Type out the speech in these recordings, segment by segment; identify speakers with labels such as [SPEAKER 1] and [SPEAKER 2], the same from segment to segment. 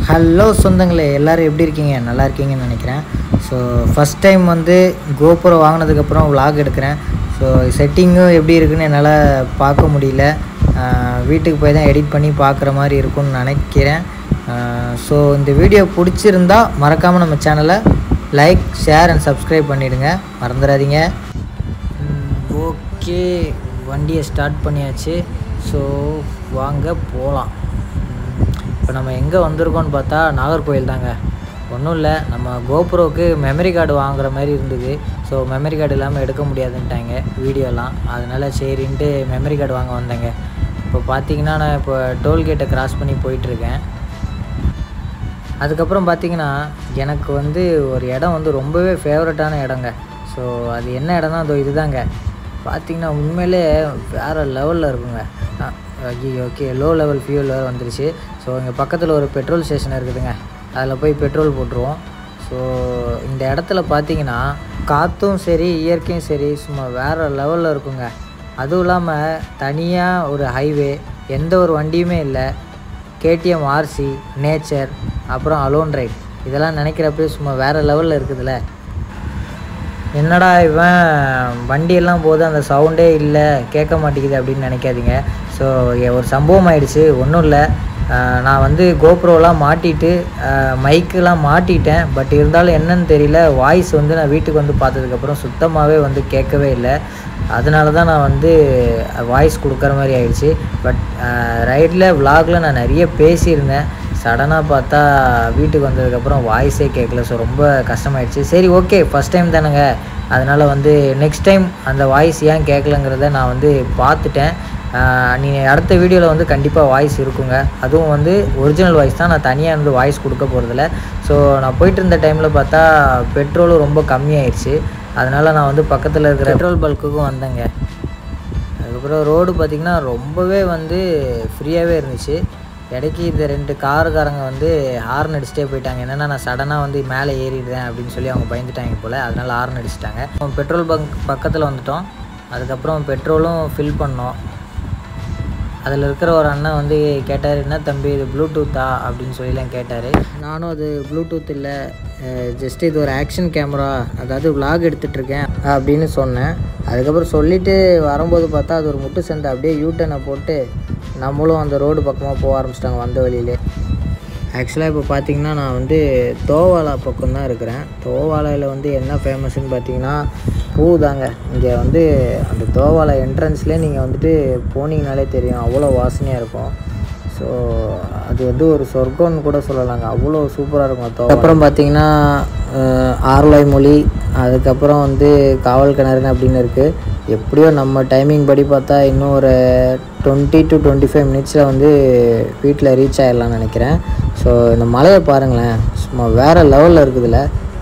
[SPEAKER 1] hello சொந்தங்களே எல்லோரும் எப்படி இருக்கீங்க நல்லா இருக்கீங்கன்னு நினைக்கிறேன் ஸோ ஃபஸ்ட் டைம் வந்து கோபுரோ வாங்கினதுக்கப்புறம் vlog எடுக்கிறேன் ஸோ செட்டிங்கும் எப்படி இருக்குன்னு என்னால் பார்க்க முடியல ஆஹ் வீட்டுக்கு போய் தான் எடிட் பண்ணி பார்க்குற மாதிரி இருக்கும்னு நினைக்கிறேன் ஸோ இந்த வீடியோ பிடிச்சிருந்தா மறக்காமல் நம்ம சேனலை லைக் ஷேர் அண்ட் சப்ஸ்கிரைப் பண்ணிவிடுங்க மறந்துடாதீங்க ஓகே வண்டியை ஸ்டார்ட் பண்ணியாச்சு ஸோ வாங்க போகலாம் இப்போ நம்ம எங்கே வந்திருக்கோம்னு பார்த்தா நாகர்கோயில் தாங்க ஒன்றும் இல்லை நம்ம கோப்ரோவுக்கு மெமரி கார்டு வாங்குற மாதிரி இருந்தது ஸோ மெமரி கார்டு இல்லாமல் எடுக்க முடியாதுன்ட்டாங்க வீடியோலாம் அதனால் சரின்ட்டு மெமரி கார்டு வாங்க வந்தேங்க இப்போ பார்த்தீங்கன்னா நான் இப்போ டோல்கேட்டை கிராஸ் பண்ணி போயிட்டுருக்கேன் அதுக்கப்புறம் பார்த்தீங்கன்னா எனக்கு வந்து ஒரு இடம் வந்து ரொம்பவே ஃபேவரட்டான இடங்க ஸோ அது என்ன இடம்னா அதோ இதுதாங்க பார்த்தீங்கன்னா உண்மையிலே வேறு லெவலில் இருக்குங்க ஐயோ ஓகே லோ லெவல் ஃபியூல் வேறு வந்துருச்சு ஸோ இங்கே பக்கத்தில் ஒரு பெட்ரோல் ஸ்டேஷன் இருக்குதுங்க அதில் போய் பெட்ரோல் போட்டுருவோம் ஸோ இந்த இடத்துல பார்த்தீங்கன்னா காற்றும் சரி இயற்கையும் சரி சும்மா வேறு லெவலில் இருக்குங்க அதுவும் இல்லாமல் தனியாக ஒரு ஹைவே எந்த ஒரு வண்டியுமே இல்லை கேடிஎம் ஆர்சி நேச்சர் அப்புறம் அலோன் ரைட் இதெல்லாம் நினைக்கிறப்பவே சும்மா வேறு லெவலில் இருக்குதுல்ல என்னடா இவன் வண்டியெல்லாம் போது அந்த சவுண்டே இல்லை கேட்க மாட்டேங்குது அப்படின்னு நினைக்காதீங்க ஸோ ஒரு சம்பவம் ஆயிடுச்சு ஒன்றும் இல்லை நான் வந்து கோப்ரோலாம் மாட்டிட்டு மைக்கெலாம் மாட்டிட்டேன் பட் இருந்தாலும் என்னன்னு தெரியல வாய்ஸ் வந்து நான் வீட்டுக்கு வந்து பார்த்ததுக்கப்புறம் சுத்தமாகவே வந்து கேட்கவே இல்லை அதனால தான் நான் வந்து வாய்ஸ் கொடுக்குற மாதிரி ஆயிடுச்சு பட் ரைடில் விலாகில் நான் நிறைய பேசியிருந்தேன் சடனாக பார்த்தா வீட்டுக்கு வந்ததுக்கப்புறம் வாய்ஸே கேட்கல ஸோ ரொம்ப கஷ்டமாயிடுச்சு சரி ஓகே ஃபஸ்ட் டைம் தானேங்க அதனால் வந்து நெக்ஸ்ட் டைம் அந்த வாய்ஸ் ஏன் கேட்கலங்கிறத நான் வந்து பார்த்துட்டேன் நீ அடுத்த வீடியோவில் வந்து கண்டிப்பாக வாய்ஸ் இருக்குங்க அதுவும் வந்து ஒரிஜினல் வாய்ஸ் தான் நான் தனியாக இருந்து வாய்ஸ் கொடுக்க போகிறதில்ல ஸோ நான் போயிட்டு இருந்த டைமில் பார்த்தா பெட்ரோலும் ரொம்ப கம்மியாயிடுச்சு அதனால் நான் வந்து பக்கத்தில் இருக்கிற பெட்ரோல் பல்க்குக்கும் வந்தேங்க அதுக்கப்புறம் ரோடு பார்த்திங்கன்னா ரொம்பவே வந்து ஃப்ரீயாகவே இருந்துச்சு இடைக்கு இந்த ரெண்டு காருக்காரங்க வந்து ஹார்ன் அடிச்சுட்டே போயிட்டாங்க என்னென்னா நான் சடனாக வந்து மேலே ஏறிடுறேன் அப்படின்னு சொல்லி அவங்க பயந்துட்டாங்க போல் அதனால் ஹார்ன் அடிச்சிட்டாங்க பெட்ரோல் பங்க் பக்கத்தில் வந்துட்டோம் அதுக்கப்புறம் பெட்ரோலும் ஃபில் பண்ணோம் அதில் இருக்கிற ஒரு அண்ணன் வந்து கேட்டார் என்ன தம்பி இது ப்ளூடூத்தா அப்படின்னு சொல்லிலாம் கேட்டார் நானும் அது ப்ளூடூத் இல்லை ஜஸ்ட் இது ஒரு ஆக்ஷன் கேமரா அதாவது விலாக் எடுத்துகிட்ருக்கேன் அப்படின்னு சொன்னேன் அதுக்கப்புறம் சொல்லிவிட்டு வரும்போது பார்த்தா அது ஒரு முட்டு சந்தை அப்படியே யூட்டனை போட்டு நம்மளும் அந்த ரோடு பக்கமாக போக ஆரம்பிச்சிட்டாங்க வந்த வழியிலே ஆக்சுவலாக இப்போ பார்த்தீங்கன்னா நான் வந்து தோவாலா பக்கம் தான் இருக்கிறேன் தோவாலையில் வந்து என்ன ஃபேமஸ்ன்னு பார்த்தீங்கன்னா பூ தாங்க இங்கே வந்து அந்த தோவாலை என்ட்ரன்ஸ்லேயே நீங்கள் வந்துட்டு போனீங்கனாலே தெரியும் அவ்வளோ வாசனையாக இருக்கும் ஸோ அது வந்து ஒரு சொர்க்கம்னு கூட சொல்லலாங்க அவ்வளோ சூப்பராக இருக்கும் தோவா அப்புறம் பார்த்தீங்கன்னா ஆர்லாய் மொழி அதுக்கப்புறம் வந்து காவல் கிணறுன்னு அப்படின்னு இருக்குது எப்படியோ நம்ம டைமிங் படி பார்த்தா இன்னும் ஒரு டுவெண்ட்டி டு டுவெண்ட்டி ஃபைவ் மினிட்ஸில் வந்து வீட்டில் ரீச் ஆகிடலாம்னு நினைக்கிறேன் ஸோ இந்த மலையை பாருங்களேன் சும்மா வேறு லெவலில் இருக்குதுல்ல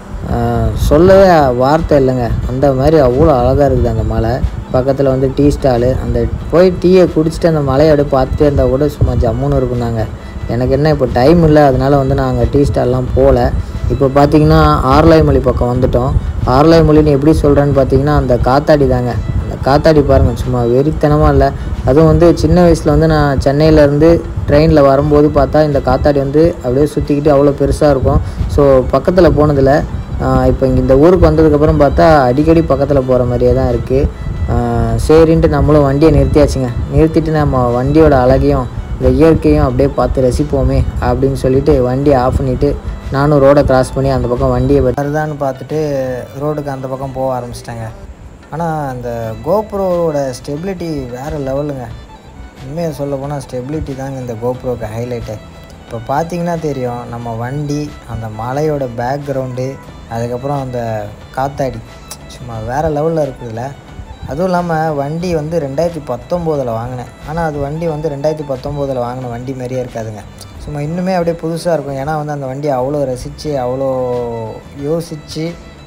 [SPEAKER 1] சொல்லவே வார்த்தை இல்லைங்க அந்த மாதிரி அவ்வளோ அழகாக இருக்குது அந்த மலை பக்கத்தில் வந்து டீ ஸ்டாலு அந்த போய் டீயை குடிச்சிட்டு அந்த மலையை அப்படியே பார்த்துட்டே இருந்தால் கூட சும்மா ஜம்முன்னு இருக்குந்தாங்க எனக்கு என்ன இப்போ டைம் இல்லை அதனால வந்து நான் அங்கே டீ ஸ்டால்லாம் போகல இப்போ பார்த்தீங்கன்னா ஆர்லாய் மொழி பக்கம் வந்துட்டோம் ஆர்லாய் மொழின்னு எப்படி சொல்கிறேன்னு பார்த்தீங்கன்னா அந்த காத்தாடி தாங்க அந்த காத்தாடி பாருங்கள் சும்மா வெறித்தனமாக இல்லை அதுவும் வந்து சின்ன வயசில் வந்து நான் சென்னையிலேருந்து ட்ரெயினில் வரும்போது பார்த்தா இந்த காத்தாடி வந்து அப்படியே சுற்றிக்கிட்டு அவ்வளோ பெருசாக இருக்கும் ஸோ பக்கத்தில் போனதில் இப்போ இங்கே இந்த ஊருக்கு வந்ததுக்கப்புறம் பார்த்தா அடிக்கடி பக்கத்தில் போகிற மாதிரியே தான் இருக்குது சரின்ட்டு நம்மளும் வண்டியை நிறுத்தியாச்சுங்க நிறுத்திட்டு நம்ம வண்டியோட அழகையும் இந்த இயற்கையும் அப்படியே பார்த்து ரசிப்போமே அப்படின்னு சொல்லிட்டு வண்டியை ஆஃப் பண்ணிவிட்டு நானும் ரோடை கிராஸ் பண்ணி அந்த பக்கம் வண்டியை வருதான்னு பார்த்துட்டு ரோடுக்கு அந்த பக்கம் போக ஆரம்பிச்சிட்டாங்க ஆனால் அந்த கோப்ரோவோட ஸ்டெபிலிட்டி வேறு லெவலுங்க உண்மையை சொல்ல போனால் ஸ்டெபிலிட்டி தாங்க இந்த கோப்ரோக்கு ஹைலைட்டு இப்போ பார்த்தீங்கன்னா தெரியும் நம்ம வண்டி அந்த மலையோட பேக்ரவுண்டு அதுக்கப்புறம் அந்த காத்தாடி சும்மா வேறு லெவலில் இருக்குதுல்ல அதுவும் இல்லாமல் வண்டி வந்து ரெண்டாயிரத்தி பத்தொம்போதில் வாங்கினேன் ஆனால் அது வண்டி வந்து ரெண்டாயிரத்தி பத்தொம்போதில் வாங்கின வண்டி மாதிரியே இருக்காதுங்க சும்மா இன்னுமே அப்படியே புதுசாக இருக்கும் ஏன்னா வந்து அந்த வண்டியை அவ்வளோ ரசித்து அவ்வளோ யோசித்து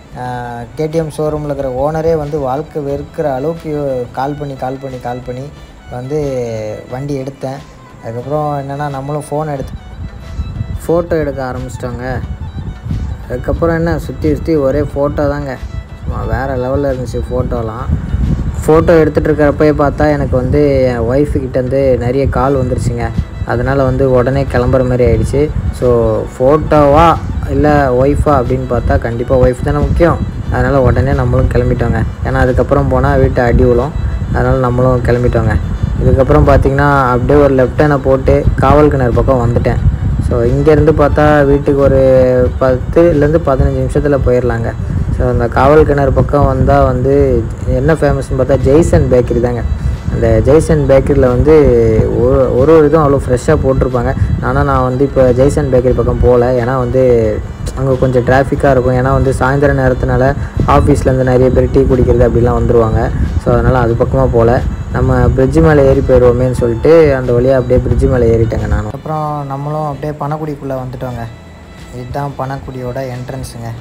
[SPEAKER 1] கேடிஎம் ஷோரூமில் இருக்கிற ஓனரே வந்து வாழ்க்கை வெறுக்கிற அளவுக்கு கால் பண்ணி கால் பண்ணி கால் பண்ணி வந்து வண்டி எடுத்தேன் அதுக்கப்புறம் என்னென்னா நம்மளும் ஃபோன் எடுத்து ஃபோட்டோ எடுக்க ஆரம்பிச்சிட்டோங்க அதுக்கப்புறம் என்ன சுற்றி சுற்றி ஒரே ஃபோட்டோ தாங்க சும்மா வேறு லெவலில் இருந்துச்சு ஃபோட்டோலாம் ஃபோட்டோ எடுத்துகிட்டு இருக்கிறப்பயே பார்த்தா எனக்கு வந்து என் ஒய்ஃபுக்கிட்டேருந்து நிறைய கால் வந்துருச்சுங்க அதனால் வந்து உடனே கிளம்புற மாதிரி ஆயிடுச்சு ஸோ ஃபோட்டோவா இல்லை ஒய்ஃபா அப்படின்னு பார்த்தா கண்டிப்பாக ஒய்ஃப் தானே முக்கியம் அதனால் உடனே நம்மளும் கிளம்பிட்டோங்க ஏன்னா அதுக்கப்புறம் போனால் வீட்டை அடி விழும் அதனால் நம்மளும் கிளம்பிட்டோங்க இதுக்கப்புறம் பார்த்தீங்கன்னா அப்படியே ஒரு லெஃப்ட் ஹேனை போட்டு காவல் கிணறு பக்கம் வந்துட்டேன் ஸோ இங்கேருந்து பார்த்தா வீட்டுக்கு ஒரு பத்துலேருந்து பதினஞ்சு நிமிஷத்தில் போயிடலாங்க ஸோ அந்த காவல் கிணறு பக்கம் வந்தால் வந்து என்ன ஃபேமஸ்னு பார்த்தா ஜெய்சன் பேக்கரி தாங்க அந்த ஜெய்சன் பேக்கரியில் வந்து ஒரு ஒரு ஒரு இதுவும் அவ்வளோ ஃப்ரெஷ்ஷாக போட்டிருப்பாங்க ஆனால் நான் வந்து இப்போ ஜெய்சன் பேக்கரி பக்கம் போகல ஏன்னா வந்து அங்கே கொஞ்சம் டிராஃபிக்காக இருக்கும் ஏன்னா வந்து சாயந்தர நேரத்தினால ஆஃபீஸ்லேருந்து நிறைய பேர் டீ குடிக்கிறது அப்படிலாம் வந்துடுவாங்க ஸோ அதனால் அது பக்கமாக போகல நம்ம பிரிட்ஜு மேலே ஏறி போயிடுவோமேன்னு சொல்லிட்டு அந்த வழியாக அப்படியே பிரிட்ஜு மேலே ஏறிட்டேங்க நானும் அப்புறம் நம்மளும் அப்படியே பணக்குடிக்குள்ளே வந்துட்டோங்க இதுதான் பணக்குடியோட என்ட்ரன்ஸுங்க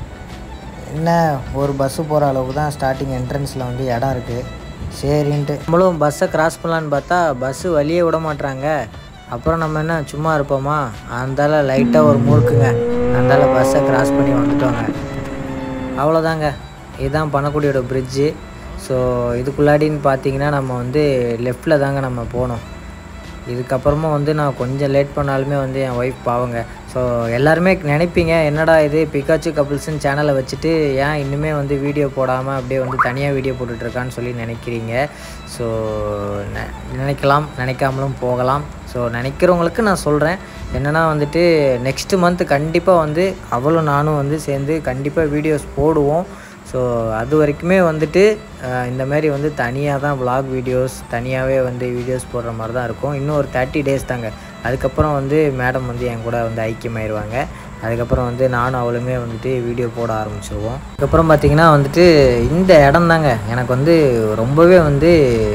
[SPEAKER 1] என்ன ஒரு பஸ்ஸு போகிற அளவுக்கு தான் ஸ்டார்டிங் என்ட்ரன்ஸில் வந்து இடம் இருக்குது சரின்ட்டு நம்மளும் பஸ்ஸை கிராஸ் பண்ணலான்னு பார்த்தா பஸ்ஸு வழியே விட மாட்றாங்க அப்புறம் நம்ம என்ன சும்மா இருப்போமா அந்தால லைட்டாக ஒரு முறுக்குங்க அந்தால பஸ்ஸை கிராஸ் பண்ணி வந்துட்டோங்க அவ்வளோதாங்க இதுதான் பணக்குடியோட பிரிட்ஜு ஸோ இதுக்குள்ளாடின்னு பார்த்தீங்கன்னா நம்ம வந்து லெஃப்டில் தாங்க நம்ம போகணும் இதுக்கப்புறமா வந்து நான் கொஞ்சம் லேட் பண்ணாலுமே வந்து என் ஒய்ஃப் பாவங்க ஸோ எல்லாருமே நினைப்பீங்க என்னடா இது பிகாச்சு கப்புள்ஸ்னு சேனலை வச்சுட்டு ஏன் இன்னுமே வந்து வீடியோ போடாமல் அப்படியே வந்து தனியாக வீடியோ போட்டுட்ருக்கான்னு சொல்லி நினைக்கிறீங்க ஸோ நெ- நினைக்கலாம் நினைக்காமலும் போகலாம் ஸோ நினைக்கிறவங்களுக்கு நான் சொல்கிறேன் என்னென்னா வந்துட்டு நெக்ஸ்ட்டு மந்த் கண்டிப்பாக வந்து அவளும் நானும் வந்து சேர்ந்து கண்டிப்பாக வீடியோஸ் போடுவோம் ஸோ அது வரைக்குமே வந்துட்டு அஹ், இந்த மாதிரி வந்து தனியாக தான் vlog வீடியோஸ் தனியாகவே வந்து வீடியோஸ் போடுற மாதிரி தான் இருக்கும் இன்னும் ஒரு தேர்ட்டி டேஸ் தாங்க அதுக்கப்புறம் வந்து மேடம் வந்து என் கூட வந்து ஐக்கியமாயிருவாங்க அதுக்கப்புறம் வந்து நானும் அவளுமே வந்துட்டு வீடியோ போட ஆரம்பிச்சிருவோம் அதுக்கப்புறம் பார்த்திங்கன்னா வந்துட்டு இந்த இடம் தாங்க எனக்கு வந்து ரொம்பவே வந்து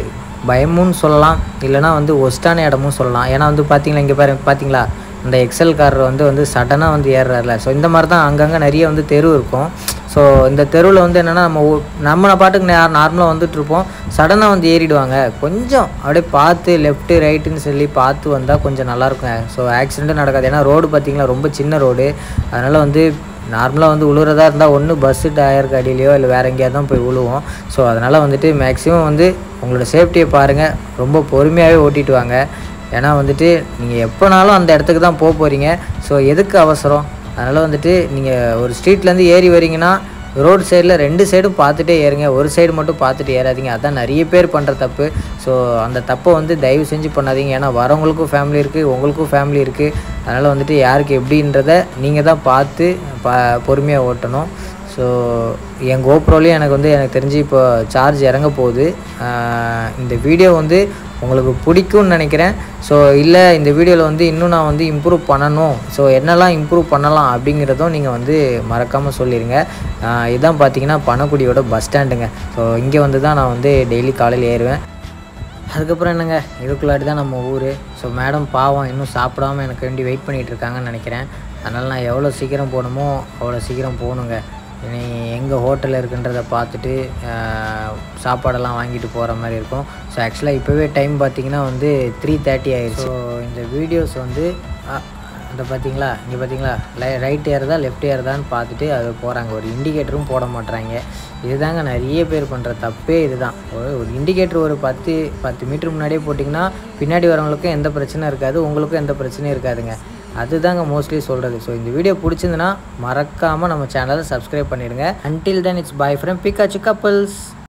[SPEAKER 1] பயமும் சொல்லலாம் இல்லைனா வந்து ஒஸ்டான இடமும் சொல்லலாம் ஏன்னா வந்து பார்த்தீங்களா இங்கே பாரு பார்த்தீங்களா இந்த எக்ஸல் கார் வந்து வந்து சடனாக வந்து ஏறுறாருல ஸோ இந்த மாதிரி தான் அங்கங்கே நிறைய வந்து தெரு இருக்கும் ஸோ இந்த தெருவில் வந்து என்னென்னா நம்ம ஊ- நம்ம பாட்டுக்கு நார்மலாக வந்துட்டு இருப்போம் சடனாக வந்து ஏறிடுவாங்க கொஞ்சம் அப்படியே பார்த்து லெஃப்ட்டு ரைட்டுன்னு சொல்லி பார்த்து வந்தால் கொஞ்சம் நல்லாயிருக்கும் ஸோ ஆக்சிடெண்ட்டும் நடக்காது ஏன்னா ரோடு பார்த்தீங்களா ரொம்ப சின்ன ரோடு அதனால் வந்து நார்மலாக வந்து உழுவுறதா இருந்தால் ஒன்று பஸ்ஸு டயருக்கு அடியிலையோ இல்லை வேறு எங்கேயாவது தான் போய் விழுவோம் ஸோ அதனால் வந்துட்டு மேக்ஸிமம் வந்து உங்களோட சேஃப்டியை பாருங்கள் ரொம்ப பொறுமையாகவே ஓட்டிட்டு வாங்க ஏன்னா வந்துட்டு நீங்கள் எப்போனாலும் அந்த இடத்துக்கு தான் போக போகிறீங்க ஸோ எதுக்கு அவசரம் அதனால் வந்துட்டு நீங்கள் ஒரு ஸ்ட்ரீட்லேருந்து ஏறி வரீங்கன்னா ரோடு சைடில் ரெண்டு சைடும் பார்த்துட்டே ஏறுங்க ஒரு சைடு மட்டும் பார்த்துட்டு ஏறாதீங்க அதான் நிறைய பேர் பண்ணுற தப்பு ஸோ அந்த தப்பை வந்து தயவு செஞ்சு பண்ணாதீங்க ஏன்னா வரவங்களுக்கும் ஃபேமிலி இருக்குது உங்களுக்கும் ஃபேமிலி இருக்குது அதனால் வந்துட்டு யாருக்கு எப்படின்றத நீங்கள் தான் பார்த்து ப பொறுமையாக ஓட்டணும் ஸோ என் கோப்ரோலையும் எனக்கு வந்து எனக்கு தெரிஞ்சு இப்போ சார்ஜ் இறங்க போகுது ஆஹ் இந்த வீடியோ வந்து உங்களுக்கு பிடிக்கும்னு நினைக்கிறேன் ஸோ இல்லை இந்த வீடியோவில் வந்து இன்னும் நான் வந்து இம்ப்ரூவ் பண்ணணும் ஸோ என்னெல்லாம் இம்ப்ரூவ் பண்ணலாம் அப்படிங்கிறதும் நீங்கள் வந்து மறக்காமல் சொல்லிடுங்க ஆஹ் இதான் பார்த்தீங்கன்னா பணக்குடியோட பஸ் ஸ்டாண்டுங்க ஸோ இங்கே வந்து தான் நான் வந்து டெய்லி காலையில் ஏறுவேன் அதுக்கப்புறம் என்னங்க இதுக்குள்ளாடி தான் நம்ம ஊர் ஸோ மேடம் பாவம் இன்னும் சாப்பிடாம எனக்கு வேண்டி வெயிட் பண்ணிகிட்டு இருக்காங்கன்னு நினைக்கிறேன் அதனால் நான் எவ்வளோ சீக்கிரம் போகணுமோ அவ்வளோ சீக்கிரம் போகணுங்க இனி எங்கே ஹோட்டல் இருக்குன்றதை பார்த்துட்டு ஆஹ், சாப்பாடெல்லாம் வாங்கிட்டு போகிற மாதிரி இருக்கும் ஸோ ஆக்சுவலாக இப்போவே டைம் பார்த்தீங்கன்னா வந்து த்ரீ தேர்ட்டி ஆயிடுச்சு ஸோ இந்த வீடியோஸ் வந்து ஆ, இந்த பார்த்தீங்களா இங்கே பார்த்தீங்களா லை ரைட் ஏறுதா லெஃப்ட் ஏறுதான்னு பார்த்துட்டு அது போகிறாங்க ஒரு இண்டிகேட்டரும் போட மாட்றாங்க இதுதாங்க நிறைய பேர் பண்ணுற தப்பே இதுதான் ஒரு ஒரு இண்டிகேட்டர் ஒரு பத்து பத்து மீட்டர் முன்னாடியே போட்டிங்கன்னா பின்னாடி வரவங்களுக்கும் எந்த பிரச்சனையும் இருக்காது உங்களுக்கும் எந்த பிரச்சனையும் இருக்காதுங்க அதுதாங்க மோஸ்ட்லி சொல்கிறது ஸோ இந்த வீடியோ பிடிச்சிருந்துன்னா மறக்காமல் நம்ம சேனலை சப்ஸ்கிரைப் பண்ணிடுங்க until then it's bye from Pikachu couples